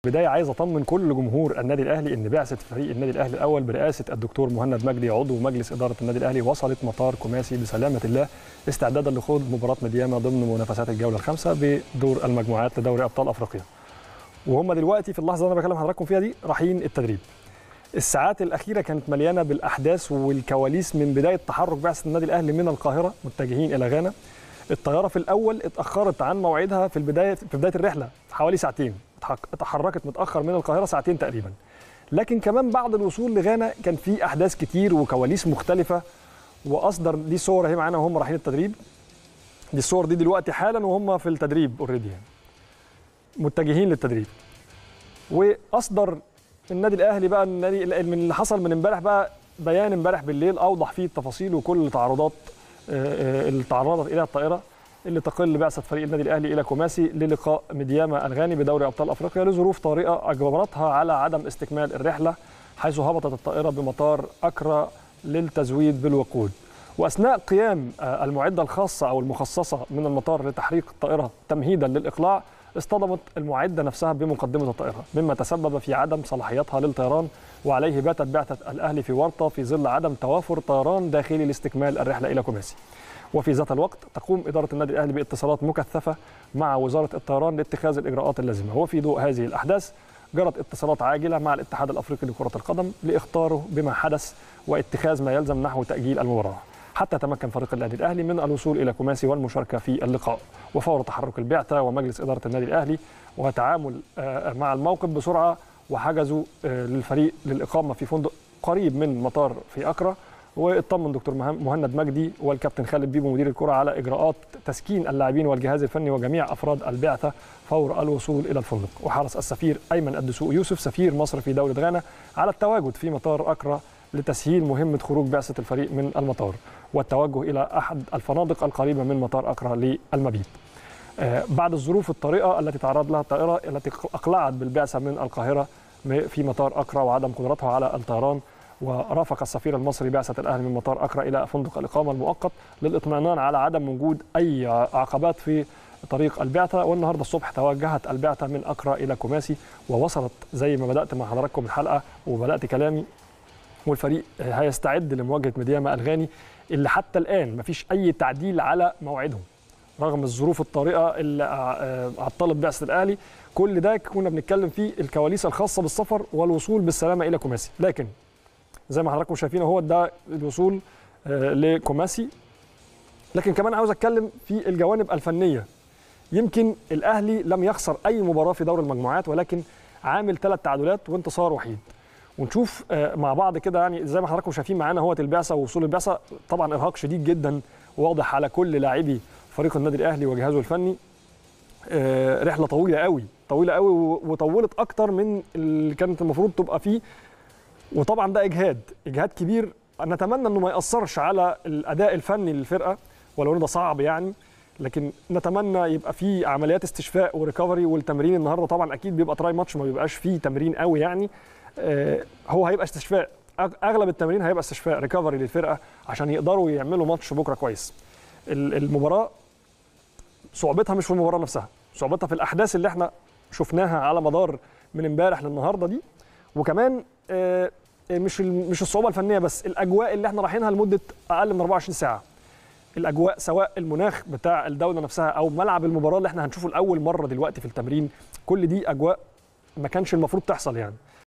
بداية عايز اطمن كل جمهور النادي الاهلي ان بعثه فريق النادي الاهلي الاول برئاسه الدكتور مهند مجدي عضو مجلس اداره النادي الاهلي وصلت مطار كوماسي بسلامه الله استعدادا لخوض مباراه مدياما ضمن منافسات الجوله الخامسه بدور المجموعات لدوري ابطال افريقيا. وهم دلوقتي في اللحظه اللي انا بكلم حضراتكم فيها دي رايحين التدريب. الساعات الاخيره كانت مليانه بالاحداث والكواليس من بدايه تحرك بعثه النادي الاهلي من القاهره متجهين الى غانا. الطياره في الاول اتاخرت عن موعدها في البدايه في بدايه الرحله حوالي ساعتين اتحركت متاخر من القاهره ساعتين تقريبا لكن كمان بعد الوصول لغانا كان في احداث كتير وكواليس مختلفه واصدر دي صور اهي معانا وهم رايحين التدريب دي الصور دي دلوقتي حالا وهم في التدريب اوريدي يعني متجهين للتدريب واصدر النادي الاهلي بقى النادي من اللي حصل من امبارح بقى بيان امبارح بالليل اوضح فيه التفاصيل وكل التعرضات اللي تعرضت اليها الطائره اللي تقل بعثه فريق النادي الاهلي الى كوماسي للقاء مدياما الغاني بدوري ابطال افريقيا لظروف طارئه اجبرتها على عدم استكمال الرحله حيث هبطت الطائره بمطار اكرا للتزويد بالوقود واثناء قيام المعده الخاصه او المخصصه من المطار لتحريك الطائره تمهيدا للاقلاع اصطدمت المعده نفسها بمقدمه الطائره مما تسبب في عدم صلاحيتها للطيران وعليه باتت بعثه الاهلي في ورطه في ظل عدم توافر طيران داخلي لاستكمال الرحله الى كوماسي وفي ذات الوقت تقوم إدارة النادي الأهلي باتصالات مكثفة مع وزارة الطيران لاتخاذ الإجراءات اللازمة وفي ضوء هذه الأحداث جرت اتصالات عاجلة مع الاتحاد الأفريقي لكرة القدم لإخطاره بما حدث واتخاذ ما يلزم نحو تأجيل المباراة حتى تمكن فريق النادي الأهلي من الوصول إلى كوماسي والمشاركة في اللقاء وفور تحرك البعثة ومجلس إدارة النادي الأهلي وتعامل مع الموقف بسرعة وحجزوا للفريق للإقامة في فندق قريب من مطار في أكرا واطمن دكتور مهند مجدي والكابتن خالد بيبو مدير الكره على اجراءات تسكين اللاعبين والجهاز الفني وجميع افراد البعثه فور الوصول الى الفندق وحرص السفير ايمن الدسوق يوسف سفير مصر في دوله غانا على التواجد في مطار اكرا لتسهيل مهمه خروج بعثه الفريق من المطار والتوجه الى احد الفنادق القريبه من مطار اكرا للمبيت بعد الظروف الطارئه التي تعرض لها الطائره التي اقلعت بالبعثه من القاهره في مطار اكرا وعدم قدرتها على الطيران ورافق السفير المصري بعثة الأهلي من مطار أكرا إلى فندق الإقامة المؤقت للإطمئنان على عدم وجود أي عقبات في طريق البعثة والنهاردة الصبح توجهت البعثة من أكرا إلى كوماسي ووصلت زي ما بدأت مع حضراتكم الحلقة وبدأت كلامي والفريق هيستعد لمواجهة مدياما الغاني اللي حتى الآن مفيش أي تعديل على موعدهم رغم الظروف الطارئة اللي عطلت بعثة الأهلي كل ده كنا بنتكلم فيه الكواليس الخاصة بالسفر والوصول بالسلامة إلى كوماسي لكن زي ما حضراتكم شايفين هو ده الوصول لكوماسي لكن كمان عاوز اتكلم في الجوانب الفنيه يمكن الاهلي لم يخسر اي مباراه في دور المجموعات ولكن عامل ثلاث تعادلات وانتصار وحيد ونشوف مع بعض كده يعني زي ما حضراتكم شايفين معانا هو البعثه ووصول البعثه طبعا ارهاق شديد جدا واضح على كل لاعبي فريق النادي الاهلي وجهازه الفني رحله طويله قوي طويله قوي وطولت اكتر من اللي كانت المفروض تبقى فيه وطبعا ده اجهاد اجهاد كبير نتمنى انه ما ياثرش على الاداء الفني للفرقه ولو انه ده صعب يعني لكن نتمنى يبقى في عمليات استشفاء وريكفري والتمرين النهارده طبعا اكيد بيبقى تراي ماتش ما بيبقاش فيه تمرين قوي يعني آه هو هيبقى استشفاء اغلب التمرين هيبقى استشفاء ريكفري للفرقه عشان يقدروا يعملوا ماتش بكره كويس المباراه صعوبتها مش في المباراه نفسها صعوبتها في الاحداث اللي احنا شفناها على مدار من امبارح للنهارده دي وكمان آه مش مش الصعوبه الفنيه بس الاجواء اللي احنا رايحينها لمده اقل من 24 ساعه الاجواء سواء المناخ بتاع الدوله نفسها او ملعب المباراه اللي احنا هنشوفه لاول مره دلوقتي في التمرين كل دي اجواء ما كانش المفروض تحصل يعني